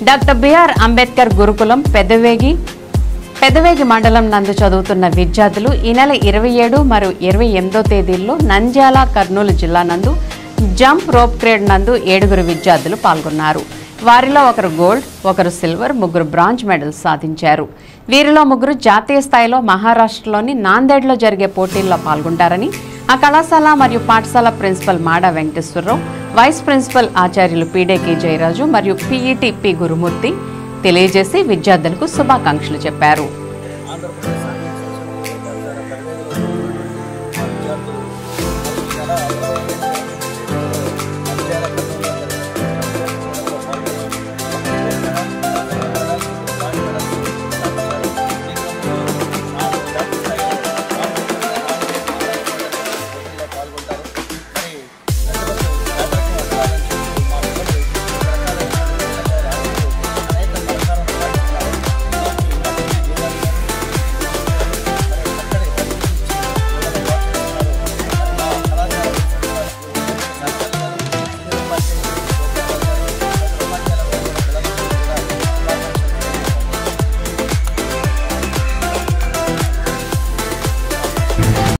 doctor BR Ambedkar గురుకులం పెద్దవేగి పెదవేగి మండలం నందు చదువుతున్న విద్యార్థులు ఈ నెల ఇరవై ఏడు మరియు ఇరవై ఎనిమిదో తేదీల్లో నంద్యాల కర్నూలు జిల్లా నందు జంప్ రోప్ క్రేడ్ నందు ఏడుగురు విద్యార్థులు పాల్గొన్నారు వారిలో ఒకరు గోల్డ్ ఒకరు సిల్వర్ ముగ్గురు బ్రాంజ్ మెడల్స్ సాధించారు వీరిలో ముగ్గురు జాతీయ స్థాయిలో మహారాష్ట్రలోని నాందేడ్లో జరిగే పోటీల్లో పాల్గొంటారని ఆ కళాశాల మరియు పాఠశాల principal Mada Venkateswararao vice principal ఆచార్యులు పీడేకే జయరాజు మరియు పీఈటీ పి గురుమూర్తి తెలియజేసి విద్యార్థులకు శుభాకాంక్షలు చెప్పారు ఆంధ్రప్రదేశ్